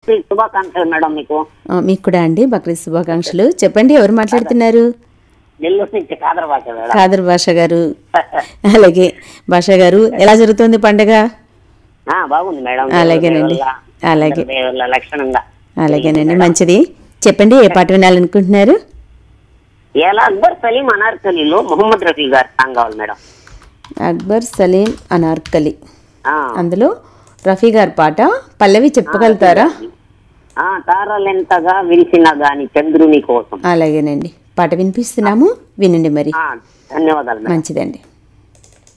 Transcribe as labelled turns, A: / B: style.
A: బక్రీద్ శుభాకాంక్షలు మేడం మీకు
B: ఆ, మీకు కూడా అండి బక్రీద్ శుభాకాంక్షలు చెప్పండి ఎవరు మాట్లాడుతున్నారు
A: నెల్లూరు నుంచి కాదర్ భాష మేడం
B: ఖాదర్ భాష గారు అలాగే భాష గారు ఎలా జరుగుతుంది పండగ
A: ఆ, బాగుంది మేడం
B: అలాగేనండి.
A: దేవుళ్ళ,
B: అలాగే.
A: అందరి దేవుళ్ళ లక్షణంగా
B: అలాగేనండి మంచిది చెప్పండి ఏ పాట వినాలనుకుంటున్నారు
A: ఎలా అక్బర్ సలీం అనార్కలీలో మొహమ్మద్ రఫీ గారు సాంగ్ కావాలి మేడం
B: అక్బర్ సలీం అనార్కలి
A: ఆ,
B: అందులో రఫీ గారి పాట పల్లవి చెప్పగలుగుతారా
A: ఆ, తారలెంతగా విరిసిన గాని చంద్రుని కోసం
B: అలాగేనండి పాట వినిపిస్తున్నాము వినండి మరి
A: ఆ, ధన్యవాదాలు మేడం
B: మంచిదండి